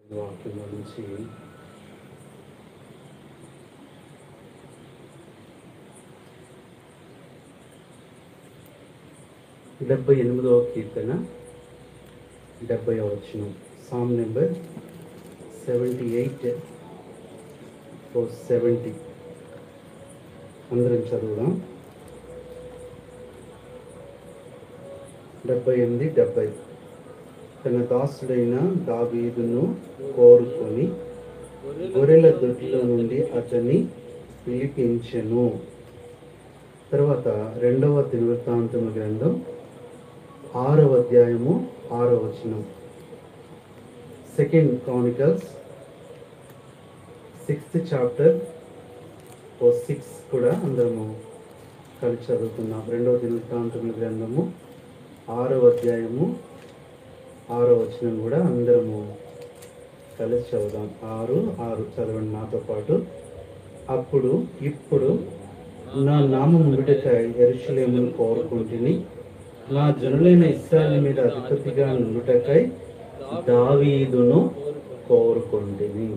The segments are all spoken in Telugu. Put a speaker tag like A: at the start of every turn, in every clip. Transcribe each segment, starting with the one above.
A: వాక్యంలో నుంచి డెబ్బై ఎనిమిదవ కీర్తన డెబ్బై వచ్చిన song number seventy eight four seventy అందరం చదువుదాం డెబ్బై ఎనిమిది డెబ్బై తన దాసుడైన దావీదును కోరుకొని గొర్రెల దొడ్లో నుండి అతన్ని పిలిపించెను తర్వాత రెండవ దినవృత్తాంతము గ్రంథం ఆరవ అధ్యాయము ఆరవ వచనం second Chronicles sixth chapter o six కూడా అందరము కలిసి చదువుకున్నాం రెండవ దినవృత్తాంతముల గ్రంథము ఆరవ అధ్యాయము ఆరో వచనం కూడా అందరము కలిసి చదువుదాం ఆరు ఆరు చదవండి నాతో పాటు అప్పుడు ఇప్పుడు నా నామం నుడికై ఎరుషలేమును కోరుకుంటుని నా జనులైన ఇస్రాయల్ మీద అధిపతిగా నుండుటకై దావీదును కోరుకుంటుని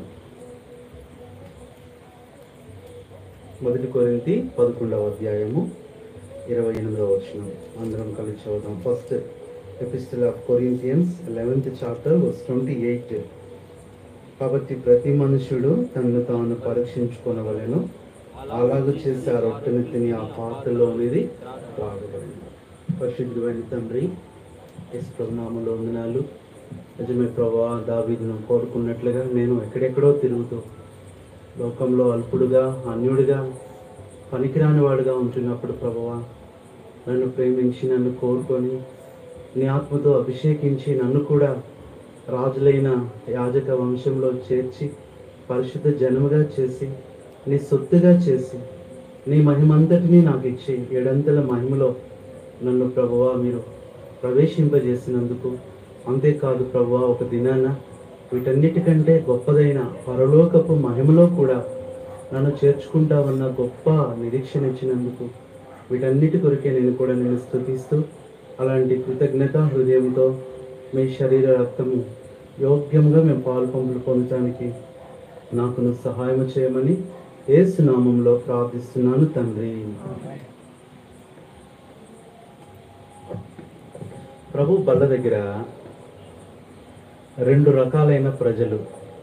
A: మొదటి కొరింతి పదకొండవ అధ్యాయము ఇరవై ఎనిమిదవ వచనం అందరం కలిసి చదువుదాం first epistle of Corinthians eleventh chapter verse twenty eight కాబట్టి ప్రతి మనుషుడు తనను తాను పరీక్షించుకొనవలెను అలాగూ చేసి ఆ రొట్టెని తిని ఆ పాత్రలోనిది త్రాగబడింది పరిశుద్ధుడైన తండ్రి ఎస్ ప్రభునామంలో వందనాలు నిజమే ప్రభా దావీదును కోరుకున్నట్లుగా నేను ఎక్కడెక్కడో తిరుగుతూ లోకంలో అల్పుడుగా అన్యుడిగా పనికిరాని వాడుగా ఉంటున్నప్పుడు ప్రభువా నన్ను ప్రేమించి నన్ను కోరుకొని నీ ఆత్మతో అభిషేకించి నన్ను కూడా రాజులైన యాజక వంశంలో చేర్చి పరిశుద్ధ జనముగా చేసి నీ సొత్తుగా చేసి నీ మహిమంతటిని నాకు ఇచ్చి ఏడంతల మహిమలో నన్ను ప్రభువా మీరు ప్రవేశింపజేసినందుకు అంతేకాదు ప్రభువా ఒక దినాన వీటన్నిటికంటే గొప్పదైన పరలోకపు మహిమలో కూడా నన్ను చేర్చుకుంటావన్న గొప్ప నిరీక్షణ ఇచ్చినందుకు వీటన్నిటి కొరికే నేను కూడా నేను స్థుతిస్తూ అలాంటి కృతజ్ఞత హృదయంతో మీ శరీర రక్తము యోగ్యంగా మేము పాలు పంపులు పొందడానికి నాకు నువ్వు సహాయం చేయమని ఏసు నామంలో ప్రార్థిస్తున్నాను తండ్రి ప్రభు బల్ల దగ్గర రెండు రకాలైన ప్రజలు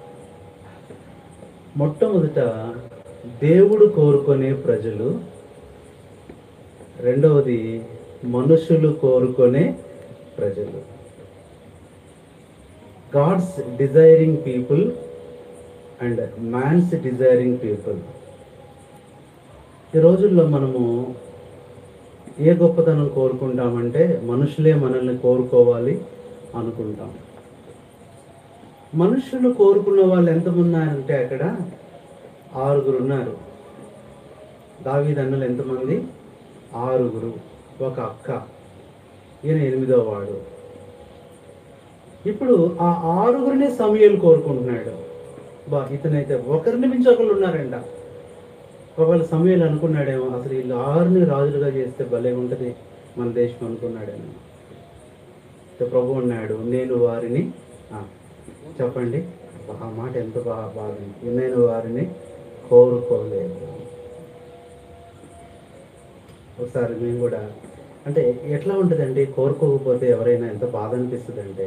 A: మొట్టమొదట దేవుడు కోరుకునే ప్రజలు రెండవది మనుషులు కోరుకునే ప్రజలు God's desiring people and man's desiring people ఈ రోజుల్లో మనము ఏ గొప్పతనం కోరుకుంటామంటే మనుషులే మనల్ని కోరుకోవాలి అనుకుంటాం మనుషులు కోరుకున్న వాళ్ళు ఎంతమంది ఉన్నారంటే అక్కడ ఆరుగురు ఉన్నారు దావీదన్నలు ఎంతమంది ఆరుగురు ఒక అక్క ఈయన ఎనిమిదో వాడు ఇప్పుడు ఆ ఆరుగురిని సమయాలు కోరుకుంటున్నాడు బా ఇతనైతే ఒకరిని మించి ఒకరు ఉన్నారంట ఒకవేళ సమయాలు అనుకున్నాడేమో అసలు వీళ్ళు ఆరుని రాజులుగా చేస్తే భలే ఉంటుంది మన దేశం అనుకున్నాడేమో అయితే ప్రభు ఉన్నాడు నేను వారిని ఆ, చెప్పండి ఆ మాట ఎంత బాగా బాగుంది నేను వారిని కోరుకోలేదు ఒకసారి మేము కూడా అంటే ఎట్లా ఉంటుందండి కోరుకోకపోతే ఎవరైనా ఎంత బాధ అనిపిస్తుంది అంటే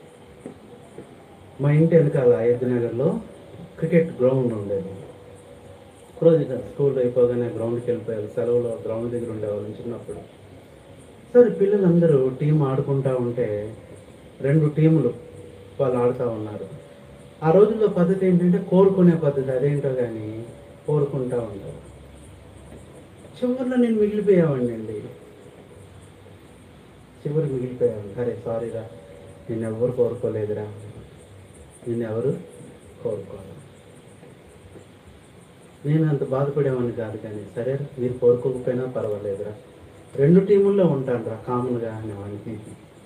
A: మా ఇంటి వెనకాల అయోధ్య నగర్లో క్రికెట్ గ్రౌండ్ ఉండేది రోజు స్కూల్ అయిపోగానే గ్రౌండ్కి వెళ్ళిపోయారు సెలవులో గ్రౌండ్ దగ్గర ఉండేవాళ్ళం చిన్నప్పుడు సరే పిల్లలందరూ టీం ఆడుకుంటా ఉంటే రెండు టీములు వాళ్ళు ఆడుతూ ఉన్నారు ఆ రోజుల్లో పద్ధతి ఏంటంటే కోరుకునే పద్ధతి అదేంటో కానీ కోరుకుంటా ఉంటారు చివరిలో నేను మిగిలిపోయావండి అండి చివరి మిగిలిపోయాను సరే సారీరా నేను ఎవరు కోరుకోలేదురా నిన్ను ఎవరు కోరుకోవాలి నేను అంత బాధపడేవాడిని కాదు కానీ సరే మీరు కోరుకోకపోయినా పర్వాలేదురా రెండు టీముల్లో ఉంటాను రా కామన్గా అనేవాడిని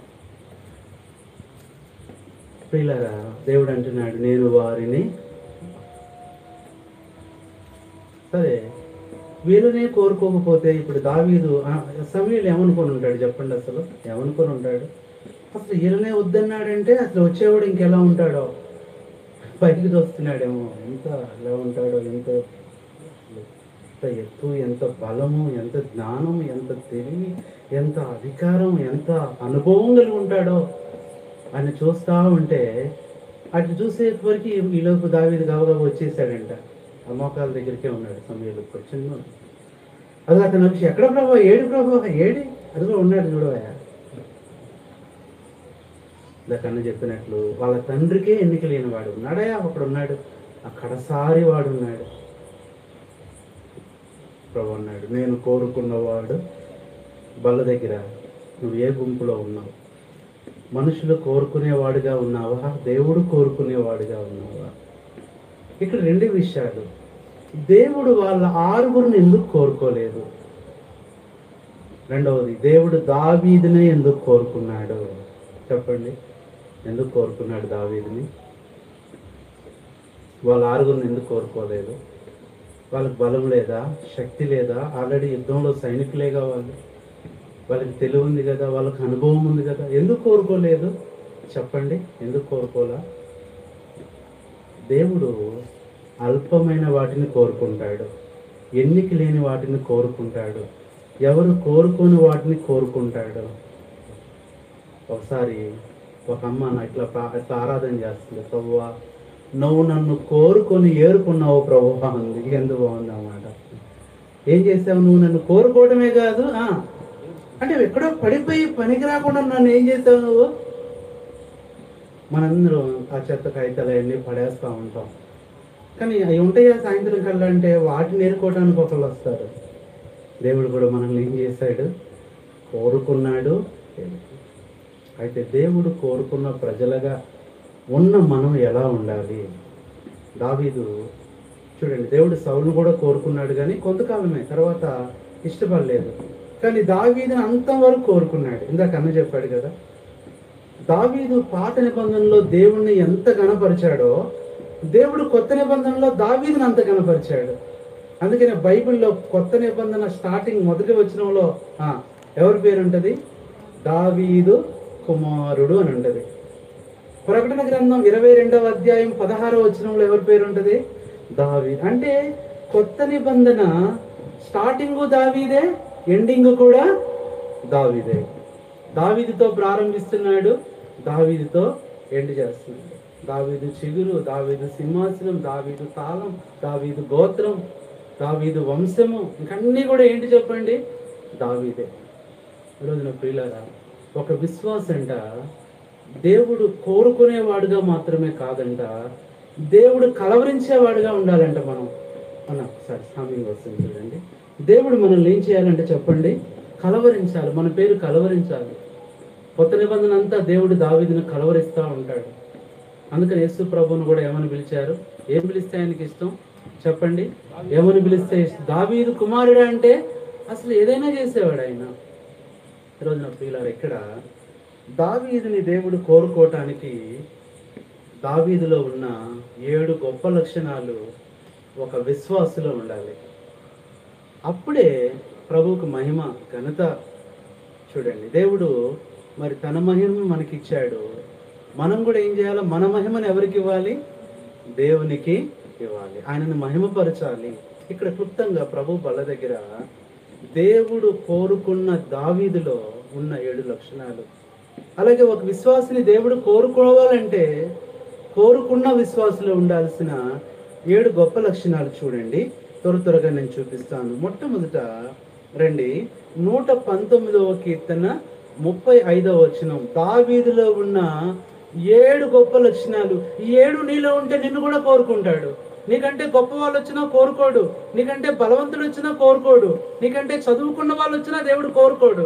A: పిల్లరా దేవుడు అంటున్నాడు నేను వారిని సరే వీళ్ళనే కోరుకోకపోతే ఇప్పుడు దావీదు సమయంలో ఏమనుకొని ఉంటాడు చెప్పండి అసలు ఏమనుకొని ఉంటాడు అసలు వీళ్ళనే వద్దన్నాడంటే అసలు వచ్చేవాడు ఇంకెలా ఉంటాడో పైకి చూస్తున్నాడేమో ఎంత ఎలా ఉంటాడో ఎంత ఎంత ఎత్తు ఎంత బలము ఎంత జ్ఞానం ఎంత తెలివి ఎంత అధికారం ఎంత అనుభవం కలిగి ఉంటాడో అని చూస్తా ఉంటే అటు చూసేవరకు ఈలోపు దావీది గబగబా వచ్చేసాడంట ఆ మోకాల దగ్గరికే ఉన్నాడు సమయంలో చిన్న అది అతను వచ్చి ఎక్కడ ప్రభా ఏడు ప్రభా ఏడి అదిగో ఉన్నాడు చూడవా కన్ను చెప్పినట్లు వాళ్ళ తండ్రికే ఎన్నిక లేని వాడు ఉన్నాడయా ఒకడు ఉన్నాడు ఆ కడసారి వాడు ఉన్నాడు ప్రభు అన్నాడు నేను కోరుకున్నవాడు బల్ల దగ్గర నువ్వు ఏ గుంపులో ఉన్నావు మనుషులు కోరుకునేవాడుగా ఉన్నావా దేవుడు కోరుకునేవాడుగా ఉన్నావా ఇక్కడ రెండు విషయాలు దేవుడు వాళ్ళ ఆరుగురిని ఎందుకు కోరుకోలేదు రెండవది దేవుడు దావీదునే ఎందుకు కోరుకున్నాడు చెప్పండి ఎందుకు కోరుకున్నాడు దావీదుని వాళ్ళ ఆరుగురిని ఎందుకు కోరుకోలేదు వాళ్ళకి బలం లేదా శక్తి లేదా ఆల్రెడీ యుద్ధంలో సైనికులేగా వాళ్ళు వాళ్ళకి తెలివి ఉంది కదా వాళ్ళకి అనుభవం ఉంది కదా ఎందుకు కోరుకోలేదు చెప్పండి ఎందుకు కోరుకోలా దేవుడు అల్పమైన వాటిని కోరుకుంటాడు ఎన్నిక లేని వాటిని కోరుకుంటాడు ఎవరు కోరుకోని వాటిని కోరుకుంటాడు ఒకసారి ఒక అమ్మ నా ఇట్లా ప్రా- ఇట్లా ఆరాధన చేస్తుంది ప్రభువా నువ్వు నన్ను కోరుకొని ఏరుకున్నావు ప్రభువా అంది ఎంత బాగుంది అన్నమాట ఏం చేసావు నువ్వు నన్ను కోరుకోవడమే కాదు ఆ, అంటే ఎక్కడో పడిపోయి పనికి రాకుండా నన్ను ఏం చేసావు నువ్వు మనందరం ఆ చెత్త కాగితాలు అవన్నీ పడేస్తూ ఉంటాం కానీ అవి ఉంటాయా సాయంత్రం కల్లా అంటే వాటిని ఏరుకోవడానికి ఒకళ్ళు వస్తారు దేవుడు కూడా మనల్ని ఏం చేశాడు కోరుకున్నాడు అయితే దేవుడు కోరుకున్న ప్రజలుగా ఉన్న మనం ఎలా ఉండాలి దావీదు చూడండి దేవుడు సౌలును కూడా కోరుకున్నాడు కానీ కొంతకాలమే తర్వాత ఇష్టపడలేదు కానీ దావీదుని అంతవరకు కోరుకున్నాడు ఇందాక అన్న చెప్పాడు కదా దావీదు పాత నిబంధనలో దేవుణ్ణి ఎంత గణపరిచాడో దేవుడు కొత్త నిబంధనలో దావీదుని అంత గణపరిచాడు అందుకనే బైబిల్లో కొత్త నిబంధన స్టార్టింగ్ మొదటి వచనంలో ఆ, ఎవరి పేరు ఉంటుంది దావీదు కుమారుడు అని ఉంటుంది ప్రకటన గ్రంథం ఇరవై రెండవ అధ్యాయం పదహారవ వచనంలో ఎవరి పేరు ఉంటుంది దావీ అంటే కొత్త నిబంధన స్టార్టింగ్ దావీదే ఎండింగ్ కూడా దావీదే దావీదుతో ప్రారంభిస్తున్నాడు దావీదుతో ఎండ్ చేస్తున్నాడు దావీదు చిగురు దావీదు సింహాసనం దావీదు తాళం దావీదు గోత్రం దావీదు వంశము ఇంకన్నీ కూడా ఏంటి చెప్పండి దావీదే ఈరోజున ప్రియులారా ఒక విశ్వాసంట దేవుడు కోరుకునేవాడుగా మాత్రమే కాదంట దేవుడు కలవరించేవాడుగా ఉండాలంట మనం మన ఒకసారి సమయం వస్తుంది చూడండి దేవుడు మనల్ని ఏం చేయాలంటే చెప్పండి కలవరించాలి మన పేరు కలవరించాలి కొత్త నిబంధన అంతా దేవుడు దావీదును కలవరిస్తూ ఉంటాడు అందుకని యేసు ప్రభువును కూడా ఏమని పిలిచారు ఏం పిలిస్తే ఆయనకి ఇష్టం చెప్పండి ఏమని పిలిస్తే ఇష్టం దావీదు కుమారుడు అంటే అసలు ఏదైనా చేసేవాడు ఆయన ఈరోజు నా ప్రియులారు ఇక్కడ దావీదుని దేవుడు కోరుకోవటానికి దావీదులో ఉన్న ఏడు గొప్ప లక్షణాలు ఒక విశ్వాసులో ఉండాలి అప్పుడే ప్రభువుకు మహిమ ఘనత చూడండి దేవుడు మరి తన మహిమను మనకిచ్చాడు మనం కూడా ఏం చేయాలి మన మహిమను ఎవరికి ఇవ్వాలి దేవునికి ఇవ్వాలి ఆయనను మహిమపరచాలి ఇక్కడ క్లుప్తంగా ప్రభు బల్ల దగ్గర దేవుడు కోరుకున్న దావీదులో ఉన్న ఏడు లక్షణాలు అలాగే ఒక విశ్వాసిని దేవుడు కోరుకోవాలంటే కోరుకున్న విశ్వాసులో ఉండాల్సిన ఏడు గొప్ప లక్షణాలు చూడండి త్వర త్వరగా నేను చూపిస్తాను మొట్టమొదట రండి నూట పంతొమ్మిదవ కీర్తన ముప్పై ఐదవ వచనం దావీదులో ఉన్న ఏడు గొప్ప లక్షణాలు ఈ ఏడు నీలో ఉంటే నిన్ను కూడా కోరుకుంటాడు నీకంటే గొప్ప వాళ్ళు వచ్చినా కోరుకోడు నీకంటే బలవంతుడు వచ్చినా కోరుకోడు నీకంటే చదువుకున్న వాళ్ళు వచ్చినా దేవుడు కోరుకోడు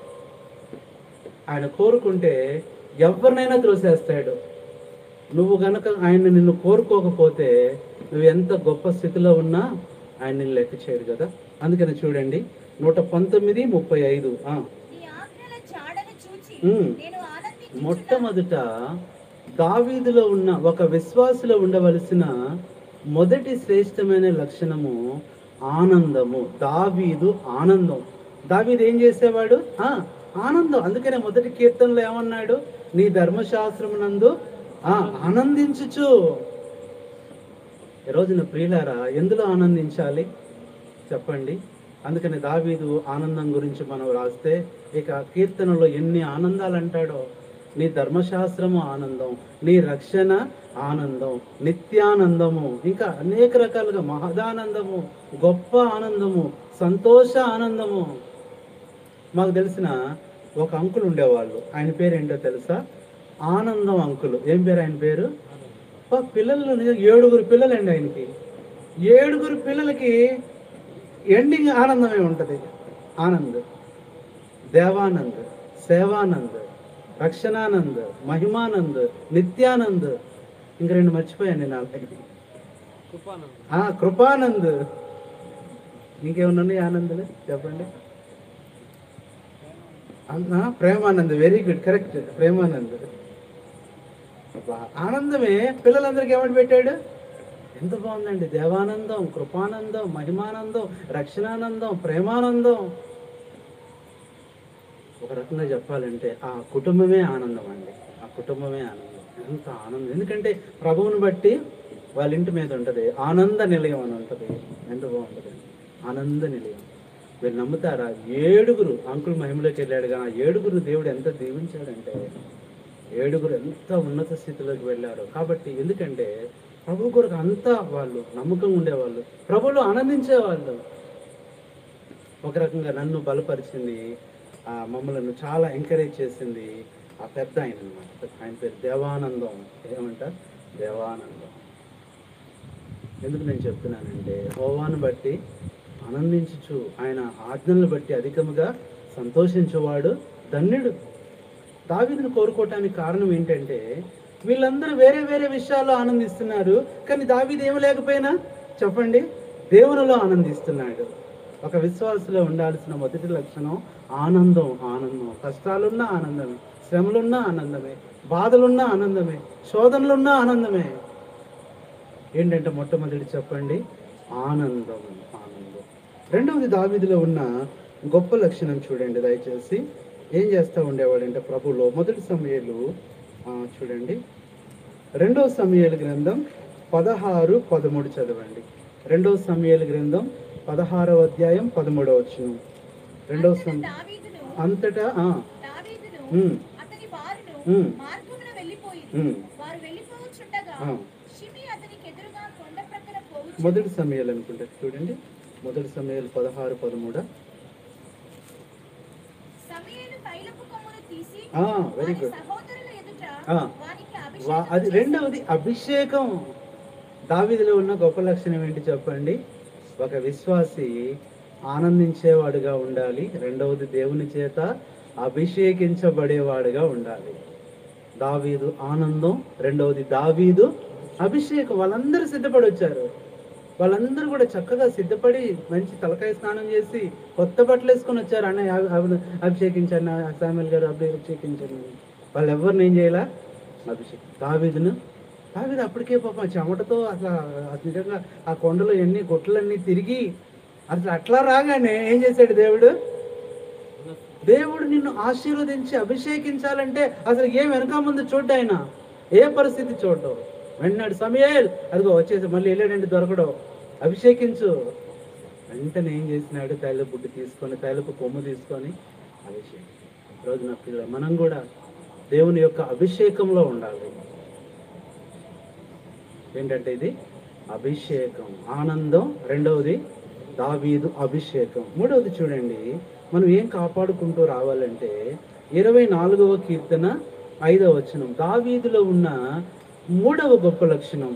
A: ఆయన కోరుకుంటే ఎవరినైనా త్రోసేస్తాడు నువ్వు గనక ఆయన నిన్ను కోరుకోకపోతే నువ్వు ఎంత గొప్ప స్థితిలో ఉన్నా ఆయన నిన్ను లెక్క చేయడు కదా అందుకని చూడండి నూట పంతొమ్మిది ముప్పై ఐదు ఆ.
B: నీ ఆజ్ఞల చాడను చూచి
A: ఉమ్.
B: నేను ఆనందించుచున్నాను.
A: మొట్టమొదట దావీదులో ఉన్న ఒక విశ్వాసులో ఉండవలసిన మొదటి శ్రేష్టమైన లక్షణము ఆనందము దావీదు ఆనందం దావీదు ఏం చేసేవాడు ఆ ఆనందం అందుకనే మొదటి కీర్తనలో ఏమన్నాడు నీ ధర్మశాస్త్రమునందు ఆ ఆనందించుచు ఈ రోజున ప్రియులారా ఎందులో ఆనందించాలి చెప్పండి అందుకని దావీదు ఆనందం గురించి మనం రాస్తే ఇక కీర్తనలో ఎన్ని ఆనందాలు అంటాడో నీ ధర్మశాస్త్రము ఆనందం నీ రక్షణ ఆనందం నిత్యానందము ఇంకా అనేక రకాలుగా మహదానందము గొప్ప ఆనందము సంతోష ఆనందము మాకు తెలిసిన ఒక అంకుల్ ఉండేవాళ్ళు ఆయన పేరు ఏంటో తెలుసా ఆనందం అంకుల్ ఏం పేరు ఆయన పేరు ఆ పిల్లలు నిజంగా ఏడుగురు పిల్లలండి ఆయనకి ఏడుగురు పిల్లలకి ఎండింగ్ ఆనందమే ఉంటుంది ఆనంద్ దేవానంద్ సేవానంద్ రక్షణానంద్ మహిమానంద్ నిత్యానంద్ ఇంక రెండు మర్చిపోయాను నేను ఆల్రెడీ ఆ, కృపానంద్ ఇంకేమన్నా ఉన్నాయి ఆనందులు చెప్పండి అన్నా Premanand very good correct Premanand అబ్బా, ఆనందమే పిల్లలందరికీ ఏమని పెట్టాడు ఎంత బాగుందండి దేవానందం కృపానందం మహిమానందం రక్షణానందం ప్రేమానందం ఒక రకంగా చెప్పాలంటే ఆ కుటుంబమే ఆనందం అండి ఆ కుటుంబమే ఆనందం ఎంత ఆనందం ఎందుకంటే ప్రభువుని బట్టి వాళ్ళ ఇంటి మీద ఉంటుంది ఆనంద నిలయం అని ఉంటుంది ఎంత బాగుంటుంది ఆనంద నిలయం మీరు నమ్ముతారా ఏడుగురు అంకుల్ మహిమలోకి వెళ్ళాడు కానీ ఆ ఏడుగురు దేవుడు ఎంత దీవించాడంటే ఏడుగురు ఎంత ఉన్నత స్థితిలోకి వెళ్ళారు కాబట్టి ఎందుకంటే ప్రభు కొరకు అంతా వాళ్ళు నమ్మకం ఉండేవాళ్ళు ప్రభులు ఆనందించేవాళ్ళు ఒక రకంగా నన్ను బలపరిచింది ఆ మమ్మల్ని చాలా ఎంకరేజ్ చేసింది ఆ పెద్ద ఆయన అనమాట ఆయన పేరు దేవానందం ఏమంట దేవానందం ఎందుకు నేను చెప్తున్నానంటే హోవాను బట్టి ఆనందించుచు ఆయన ఆజ్ఞలను బట్టి అధికముగా సంతోషించేవాడు ధన్యుడు దావీదును కోరుకోవటానికి కారణం ఏంటంటే వీళ్ళందరూ వేరే వేరే విషయాల్లో ఆనందిస్తున్నారు కానీ దావీదు ఏమి లేకపోయినా చెప్పండి దేవునిలో ఆనందిస్తున్నాడు ఒక విశ్వాసలో ఉండాల్సిన మొదటి లక్షణం ఆనందం ఆనందం కష్టాలున్నా ఆనందమే శ్రమలున్నా ఆనందమే బాధలున్నా ఆనందమే శోధనలున్నా ఆనందమే ఏంటంటే మొట్టమొదటి చెప్పండి ఆనందం ఆనందం రెండవది దావీదులో ఉన్న గొప్ప లక్షణం చూడండి దయచేసి ఏం చేస్తూ ఉండేవాడంటే ప్రభులో మొదటి సమయాలు చూడండి రెండవ సమయాల గ్రంథం పదహారు పదమూడు చదవండి రెండవ సమయాల గ్రంథం పదహారవ అధ్యాయం పదమూడవ వచ్చిన రెండవ సమ
B: దావీదును
A: అంతటా ఆ,
B: దావీదును
A: ఉమ్,
B: అతని వారును
A: ఉమ్.
B: మార్గమున వెళ్ళిపోయి
A: ఉమ్,
B: వారు వెళ్ళిపోవచ్చుండగా
A: ఆ.
B: షిమి అతనికి ఎదురుగా కొండ ప్రక్కన పోవచ్చు
A: మొదటి సమయాలు అనుకుంటా చూడండి మొదటి సమయాలు పదహారు పదమూడు
B: సమయలు తైలపు కొమ్మును తీసి
A: ఆ, వెరీ
B: వారి
A: గుడ్
B: సహోదరుల ఎదుట
A: ఆ.
B: వారికి
A: వా-
B: అభిషేకం
A: అది
B: చేసి
A: రెండవది అభిషేకం దావిదిలో ఉన్న గొప్ప లక్షణం ఏంటి చెప్పండి ఒక విశ్వాసి ఆనందించేవాడుగా ఉండాలి రెండవది దేవుని చేత అభిషేకించబడేవాడుగా ఉండాలి దావీదు ఆనందం రెండవది దావీదు అభిషేకం వాళ్ళందరూ సిద్ధపడి వచ్చారు వాళ్ళందరూ కూడా చక్కగా సిద్ధపడి మంచి తలకాయ స్నానం చేసి కొత్త బట్టలు వేసుకొని వచ్చారు అన్న అభి- అభి- అభిషేకించండి సామెల్ గారు అభి- అభిషేకించండి వాళ్ళు ఎవరిని ఏం చేయాల అభిషేకం దావీదును దావీదు అప్పటికే పాప చెమటతో అసలు ఆ నిజంగా ఆ కొండలో ఎన్ని గుట్లన్నీ తిరిగి అసలు అట్లా రాగానే ఏం చేశాడు దేవుడు దేవుడు నిన్ను ఆశీర్వదించి అభిషేకించాలంటే అసలు ఏం వెనక ముందు చూడ్డు ఆయన ఏ పరిస్థితి చూడటం వెంటనే సమయాలు అదిగో వచ్చేసి మళ్ళీ వెళ్ళాడండి దొరకడం అభిషేకించు వెంటనే ఏం చేసినాడు తైలపు బుడ్డి తీసుకొని తైలపు కొమ్ము తీసుకొని అభిషేకం రోజు నా పిల్లలు మనం కూడా దేవుని యొక్క అభిషేకంలో ఉండాలి ఏంటంటే ఇది అభిషేకం ఆనందం రెండవది దావీదు అభిషేకం మూడవది చూడండి మనం ఏం కాపాడుకుంటూ రావాలంటే ఇరవై నాలుగవ కీర్తన ఐదవ వచనం దావీదులో ఉన్న మూడవ గొప్ప లక్షణం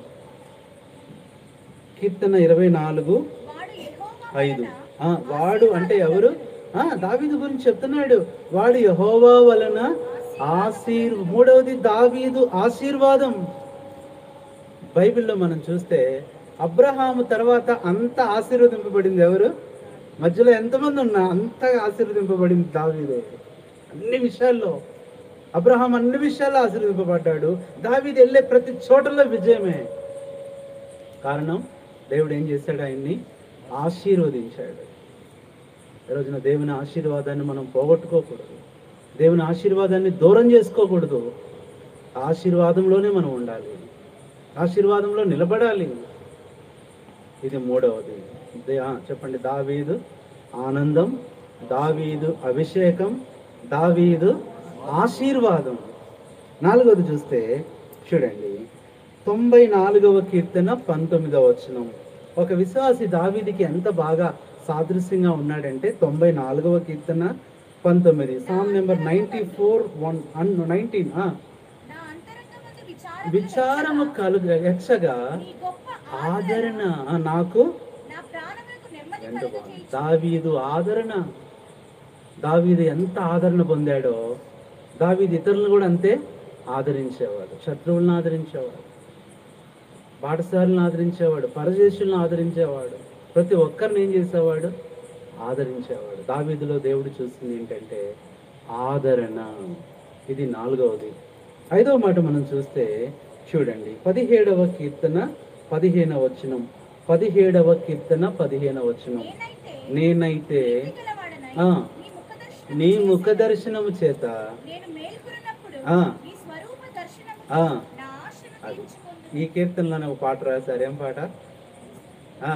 A: కీర్తన ఇరవై నాలుగు
B: వాడు యెహోవా
A: ఐదు
B: వలన
A: ఆ, వాడు అంటే ఎవరు ఆ దావీదు గురించి చెప్తున్నాడు వాడు యహోవా వలన ఆశీర్ మూడవది దావీదు ఆశీర్వాదం బైబిల్లో మనం చూస్తే అబ్రహాము తర్వాత అంత ఆశీర్వదింపబడింది ఎవరు మధ్యలో ఎంతమంది ఉన్నా అంతగా ఆశీర్వదింపబడింది దావీదే అన్ని విషయాల్లో అబ్రహాం అన్ని విషయాల్లో ఆశీర్వదింపబడ్డాడు దావీదు వెళ్ళే ప్రతి చోటలో విజయమే కారణం దేవుడు ఏం చేశాడు ఆయన్ని ఆశీర్వదించాడు ఈ రోజున దేవుని ఆశీర్వాదాన్ని మనం పోగొట్టుకోకూడదు దేవుని ఆశీర్వాదాన్ని దూరం చేసుకోకూడదు ఆశీర్వాదంలోనే మనం ఉండాలి ఆశీర్వాదంలో నిలబడాలి ఇది మూడవది దే- ఆ, చెప్పండి దావీదు ఆనందం దావీదు అభిషేకం దావీదు ఆశీర్వాదం నాలుగవది చూస్తే చూడండి తొంభై నాలుగవ కీర్తన పంతొమ్మిదవ వచనం ఒక విశ్వాసి దావీదికి ఎంత బాగా సాదృశ్యంగా ఉన్నాడంటే తొంభై నాలుగవ కీర్తన పంతొమ్మిది psalm number ninety four one అన్ నైన్టీన్
B: నా అంతరంగమందు విచారములు
A: విచారము
B: వెచ్చగా,
A: కలుగ ఎచ్చగా
B: నీ గొప్ప
A: ఆదరణ ఆ, నాకు
B: నా ప్రాణములకు నెమ్మది
A: ఎంత బాగుంది
B: కలుగజేయుచు.
A: దావీదు ఆదరణ దావీదు ఎంత ఆదరణ పొందాడో దావీదు ఇతరులను కూడా అంతే ఆదరించేవాడు శత్రువులను ఆదరించేవాడు బాటసారులను ఆదరించేవాడు పరదేశులను ఆదరించేవాడు ప్రతి ఒక్కరిని ఏం చేసేవాడు ఆదరించేవాడు దావీదులో దేవుడు చూసింది ఏంటంటే ఆదరణ ఇది నాలుగవది ఐదవ మాట మనం చూస్తే చూడండి పదిహేడవ కీర్తన పదిహేనవ వచనం పదిహేడవ కీర్తన పదిహేనవ వచనం
B: నేనైతే
A: నేనైతే
B: నీతిగలవాడనై,
A: ఆ,
B: నీ ముఖదర్శనము
A: నీ
B: చేసి
A: ముఖ దర్శనము చేత
B: నేను మేల్కొన్నప్పుడు
A: ఆ.
B: నీ స్వరూప దర్శనము
A: ఆ,
B: నా ఆశను
A: అది.
B: తీర్చుకుందు
A: ఈ కీర్తనలోనే ఒక పాట రాశారు ఏం పాట ఆ,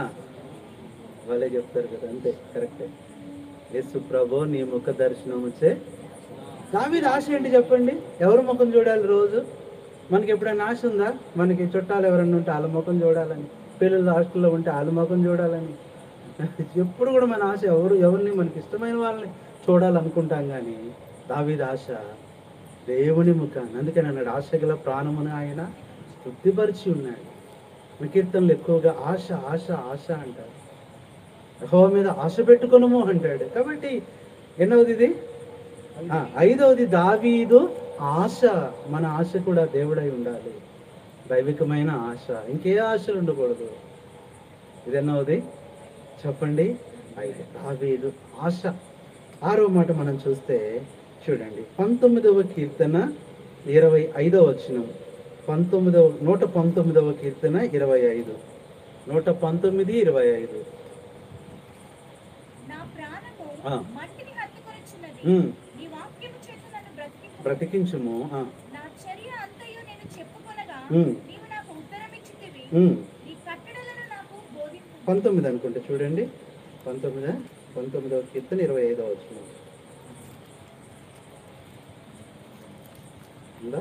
A: వాళ్ళే చెప్తారు కదా అంతే కరెక్టే యేసు ప్రభు నీ ముఖ దర్శనము చే దావీది ఆశ ఏంటి చెప్పండి ఎవరి ముఖం చూడాలి రోజు మనకి ఎప్పుడైనా ఆశ ఉందా మనకి చుట్టాలు ఎవరైనా ఉంటే వాళ్ళ ముఖం చూడాలని పిల్లలు హాస్టల్లో ఉంటే వాళ్ళ ముఖం చూడాలని ఎప్పుడు కూడా మన ఆశ ఎవరు ఎవరిని మనకి ఇష్టమైన వాళ్ళని చూడాలనుకుంటాం కానీ దావీది ఆశ దేవుని ముఖాన్ని అందుకని అన్నాడు ఆశ గల ప్రాణమును ఆయన తృప్తిపరిచి ఉన్నాడు మన కీర్తనలు ఎక్కువగా ఆశ ఆశ ఆశ అంటారు యెహోవా మీద ఆశ పెట్టుకొనుము అంటాడు కాబట్టి ఎన్నవది ఇది ఆ, ఐదవది దావీదు ఆశ మన ఆశ కూడా దేవుడై ఉండాలి దైవికమైన ఆశ ఇంకే ఆశలు ఉండకూడదు ఇది ఎన్నవది చెప్పండి ఐదు దావీదు ఆశ ఆరో మాట మనం చూస్తే చూడండి పంతొమ్మిదవ కీర్తన ఇరవై ఐదవ వచనం పంతొమ్మిదవ నూట పంతొమ్మిదవ కీర్తన ఇరవై ఐదు నూట పంతొమ్మిది ఇరవై ఐదు
B: నా ప్రాణము
A: ఆ.
B: మట్టిని హత్తుకొనిచున్నది
A: ఉమ్,
B: నీ వాక్యము చేత నన్ను బ్రతికింపు
A: బ్రతికించుము ఆ,
B: నా చర్య అంతయు నేను చెప్పుకొనగా
A: ఉమ్,
B: నీవు నాకు ఉత్తరమిచ్చితివి
A: ఉమ్.
B: నీ కట్టడలను నాకు బోధింపు
A: పంతొమ్మిది అనుకుంటే చూడండి పంతొమ్మిది పంతొమ్మిదవ కీర్తన ఇరవై ఐదవ వచనం ఉందా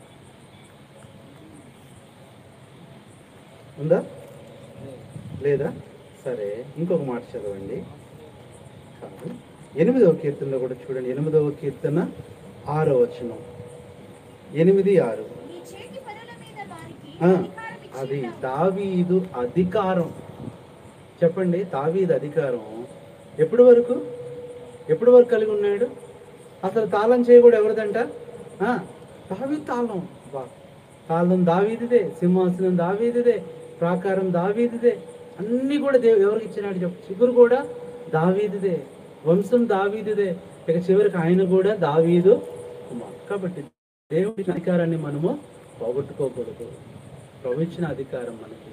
A: ఉందా లేదా సరే ఇంకొక మాట చదవండి కాదు ఎనిమిదవ కీర్తనలో కూడా చూడండి ఎనిమిదవ కీర్తన ఆరో వచనం ఎనిమిది ఆరు
B: నీ చేతి పనుల మీద వారికి
A: ఆ,
B: అధికారం ఇచ్చి
A: అది
B: ఉన్నావు.
A: దావీదు అధికారం చెప్పండి దావీదు అధికారం ఎప్పటి వరకు ఎప్పటి వరకు కలిగి ఉన్నాడు అసలు తాళం చేయ కూడా ఎవరిదంట ఆ, దావీదు తాళం వా తాళం దావీదిదే సింహాసనం దావీదిదే ప్రాకారం దావీదిదే అన్నీ కూడా దేవు ఎవరికి ఇచ్చినాడు చెప్పు చిగురు కూడా దావీదిదే వంశం దావీదిదే ఇక చివరికి ఆయన కూడా దావీదు కుమార్ కాబట్టి దేవుడి అధికారాన్ని మనము పోగొట్టుకోకూడదు ప్రభు ఇచ్చిన అధికారం మనకి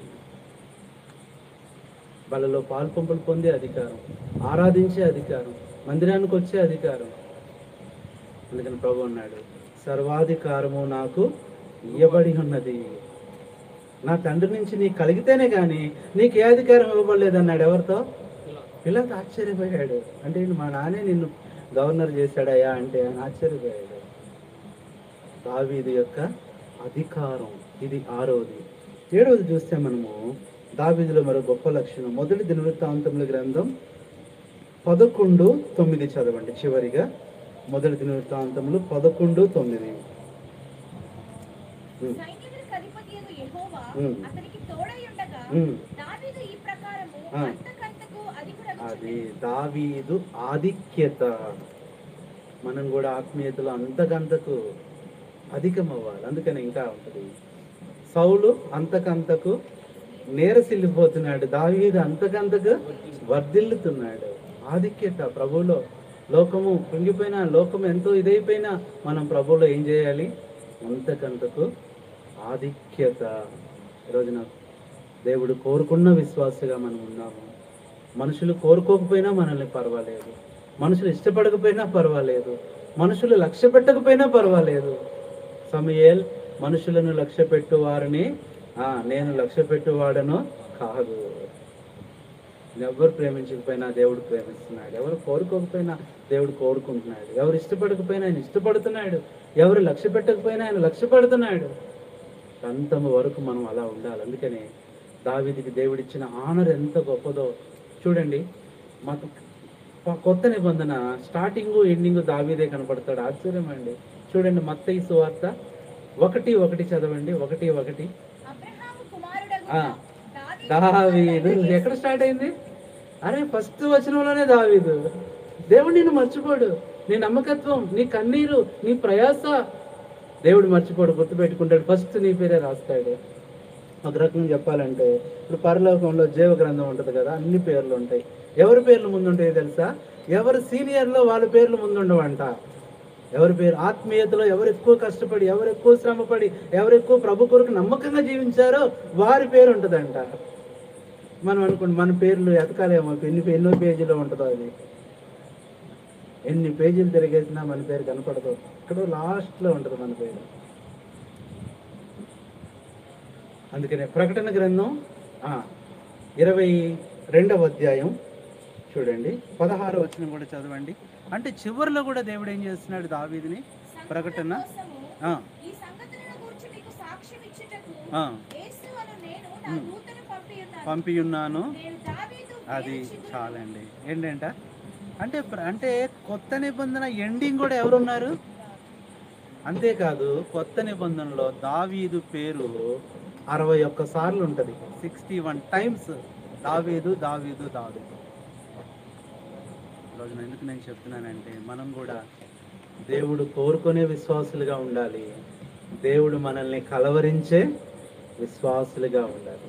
A: వాళ్ళలో పాల్పంపులు పొందే అధికారం ఆరాధించే అధికారం మందిరానికి వచ్చే అధికారం అందుకని ప్రభు అన్నాడు సర్వాధికారము నాకు ఇవ్వబడి ఉన్నది నా తండ్రి నుంచి నీకు కలిగితేనే కానీ నీకు ఏ అధికారం ఇవ్వబడలేదు అన్నాడు ఎవరితో పిల్లలతో ఆశ్చర్యపోయాడు అంటే ఏంటి, మా నాన్నే నిన్ను గవర్నర్ చేశాడయ్యా అంటే ఆయన ఆశ్చర్యపోయాడు దావీదు యొక్క అధికారం ఇది ఆరోది ఏడవది చూస్తే మనము దావీదులో మరో గొప్ప లక్షణం మొదటి దినవృత్తాంతముల గ్రంథం పదకొండు తొమ్మిది చదవండి చివరిగా మొదటి దినవృత్తాంతములు పదకొండు తొమ్మిది ఉమ్,
B: సైన్యములకు అధిపతియగు యెహోవా
A: ఉమ్.
B: అతనికి తోడై ఉండగా
A: ఉమ్.
B: దావీదు ఈ ప్రకారము
A: ఆ.
B: అంతకంతకు
A: అది
B: అధికుడగుచుండెను.
A: దావీదు ఆధిక్యత మనం కూడా ఆత్మీయతలో అంతకంతకు అధికం అవ్వాలి అందుకని ఇంకా ఉంటుంది సౌలు అంతకంతకు నేరసిల్లిపోతున్నాడు దావీదు అంతకంతకు వర్ధిల్లుతున్నాడు ఆధిక్యత ప్రభువులో లోకము కృంగిపోయినా లోకం ఎంతో ఇదైపోయినా మనం ప్రభువులో ఏం చేయాలి అంతకంతకు ఆధిక్యత ఈరోజున దేవుడు కోరుకున్న విశ్వాసగా మనం ఉన్నాము మనుషులు కోరుకోకపోయినా మనల్ని పర్వాలేదు మనుషులు ఇష్టపడకపోయినా పర్వాలేదు మనుషులు లక్ష్య పెట్టకపోయినా పర్వాలేదు సమయేల్ మనుషులను లక్ష్య పెట్టు వారిని ఆ, నేను లక్ష్య పెట్టువాడను కాదు ఎవరు ప్రేమించకపోయినా దేవుడు ప్రేమిస్తున్నాడు ఎవరు కోరుకోకపోయినా దేవుడు కోరుకుంటున్నాడు ఎవరు ఇష్టపడకపోయినా ఆయన ఇష్టపడుతున్నాడు ఎవరు లక్ష్య పెట్టకపోయినా ఆయన లక్ష్య పెడుతున్నాడు అంతము వరకు మనం అలా ఉండాలి అందుకనే దావీదికి దేవుడిచ్చిన ఆనర్ ఎంత గొప్పదో చూడండి మాకు ప- కొత్త నిబంధన స్టార్టింగ్ ఎండింగ్ దావీదే కనపడతాడు ఆశ్చర్యం అండి చూడండి మత్తయి సువార్త ఒకటి ఒకటి చదవండి ఒకటి ఒకటి
B: అబ్రహాము కుమారుడగు
A: ఆ.
B: దావీదు
A: దావీదు ఎక్కడ స్టార్ట్ అయింది అరే ఫస్ట్ వచనంలోనే దావీదు దేవుడు నిన్ను మర్చిపోడు నీ నమ్మకత్వం నీ కన్నీరు నీ ప్రయాస దేవుడు మర్చిపోడు గుర్తుపెట్టుకుంటాడు ఫస్ట్ నీ పేరే రాస్తాడు ఒక రకంగా చెప్పాలంటే ఇప్పుడు పరలోకంలో జీవ గ్రంథం ఉంటుంది కదా అన్ని పేర్లు ఉంటాయి ఎవరి పేర్లు ముందు ఉంటాయో తెలుసా ఎవరు సీనియర్లో వాళ్ళ పేర్లు ముందు ఉండవంట ఎవరి పేరు ఆత్మీయతలో ఎవరు ఎక్కువ కష్టపడి ఎవరు ఎక్కువ శ్రమపడి ఎవరు ఎక్కువ ప్రభు కొరకు నమ్మకంగా జీవించారో వారి పేరు ఉంటుందంట మనం అనుకోండి మన పేర్లు ఎతకాలేమో ఎన్ని ఎన్నో పేజీలో ఉంటుందో అది ఎన్ని పేజీలు తిరిగేసినా మన పేరు కనపడదు ఇక్కడ లాస్ట్లో ఉంటుంది మన పేరు అందుకనే ప్రకటన గ్రంథం ఆ, ఇరవై రెండవ అధ్యాయం చూడండి పదహారు వచ్చిన కూడా చదవండి అంటే చివరిలో కూడా దేవుడు ఏం చేస్తున్నాడు దావీదిని ప్రకటన
B: కోసము
A: ఆ,
B: ఈ సంగతులను గురించి మీకు సాక్ష్యం ఇచ్చుటకు
A: ఆ,
B: యేసు అను నేను నా
A: ఉమ్.
B: దూతను పంపి ఉన్నాను
A: పంపి ఉన్నాను
B: నేను దావీదు
A: అది
B: ప్రేమించుదును.
A: చాలండి ఏంటంట అంటే ప్ర- అంటే కొత్త నిబంధన ఎండింగ్ కూడా ఎవరున్నారు అంతేకాదు కొత్త నిబంధనలో దావీదు పేరు అరవై ఒక్క సార్లు ఉంటుంది సిక్స్టీ వన్ టైమ్స్ దావీదు దావీదు దావీదు ఈరోజు నేను ఎందుకు నేను చెప్తున్నానంటే మనం కూడా దేవుడు కోరుకునే విశ్వాసులుగా ఉండాలి దేవుడు మనల్ని కలవరించే విశ్వాసులుగా ఉండాలి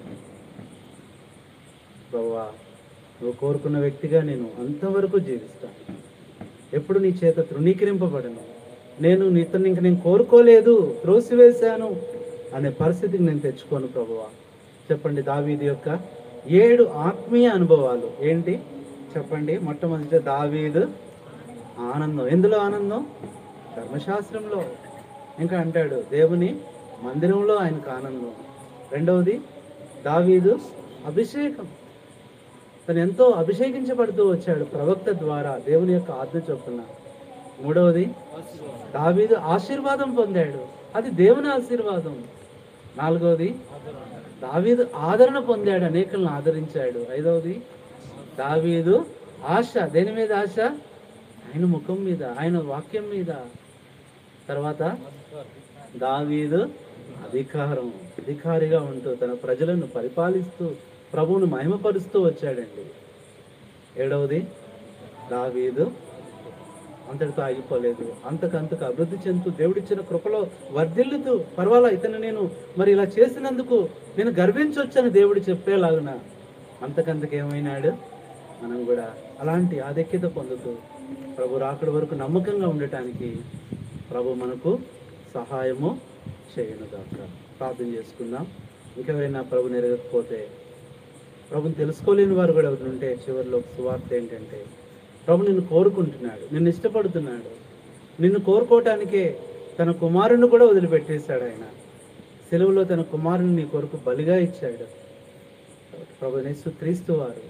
A: ప్రభువా నువ్వు కోరుకున్న వ్యక్తిగా నేను అంతవరకు జీవిస్తాను ఎప్పుడు నీ చేత తృణీకరింపబడను నేను ఇతన్ని ఇంక నేను కోరుకోలేదు త్రోసివేశాను అనే పరిస్థితికి నేను తెచ్చుకోను ప్రభువా చెప్పండి దావీది యొక్క ఏడు ఆత్మీయ అనుభవాలు ఏంటి చెప్పండి మొట్టమొదటి దావీదు ఆనందం ఎందులో ఆనందం ధర్మశాస్త్రంలో ఇంకా అంటాడు దేవుని మందిరంలో ఆయనకు ఆనందం రెండవది దావీదు అభిషేకం తను ఎంతో అభిషేకించబడుతూ వచ్చాడు ప్రవక్త ద్వారా దేవుని యొక్క ఆజ్ఞ చొప్పున మూడవది దావీదు ఆశీర్వాదం పొందాడు అది దేవుని ఆశీర్వాదం నాలుగవది దావీదు ఆదరణ పొందాడు అనేకులను ఆదరించాడు ఐదవది దావీదు ఆశ దేని మీద ఆశ ఆయన ముఖం మీద ఆయన వాక్యం మీద తర్వాత దావీదు అధికారం అధికారిగా ఉంటూ తన ప్రజలను పరిపాలిస్తూ ప్రభువును మహిమపరుస్తూ వచ్చాడండి ఏడవది దావీదు అంతటితో ఆగిపోలేదు అంతకంతకు అభివృద్ధి చెందుతూ దేవుడిచ్చిన కృపలో వర్ధిల్లుతూ పర్వాలా ఇతను నేను మరి ఇలా చేసినందుకు నేను గర్వించవచ్చని దేవుడు చెప్పేలాగున అంతకంతకు ఏమైనాడు మనం కూడా అలాంటి ఆధిక్యత పొందుతూ ప్రభు రాకడ వరకు నమ్మకంగా ఉండటానికి ప్రభు మనకు సహాయము చేయను దాకా ప్రార్థన చేసుకుందాం ఇంకెవరైనా ప్రభు నెరగకపోతే ప్రభుని తెలుసుకోలేని వారు కూడా ఎవరు ఉంటే చివరిలో ఒక సువార్త ఏంటంటే ప్రభు నిన్ను కోరుకుంటున్నాడు నిన్ను ఇష్టపడుతున్నాడు నిన్ను కోరుకోవటానికే తన కుమారుని కూడా వదిలిపెట్టేశాడు ఆయన సెలవులో తన కుమారుని నీ కొరకు బలిగా ఇచ్చాడు ప్రభు నేసు క్రీస్తు వారు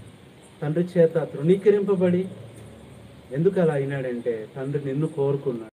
A: తండ్రి చేత తృణీకరింపబడి ఎందుకు అలా అయినాడంటే తండ్రి నిన్ను కోరుకున్నాడు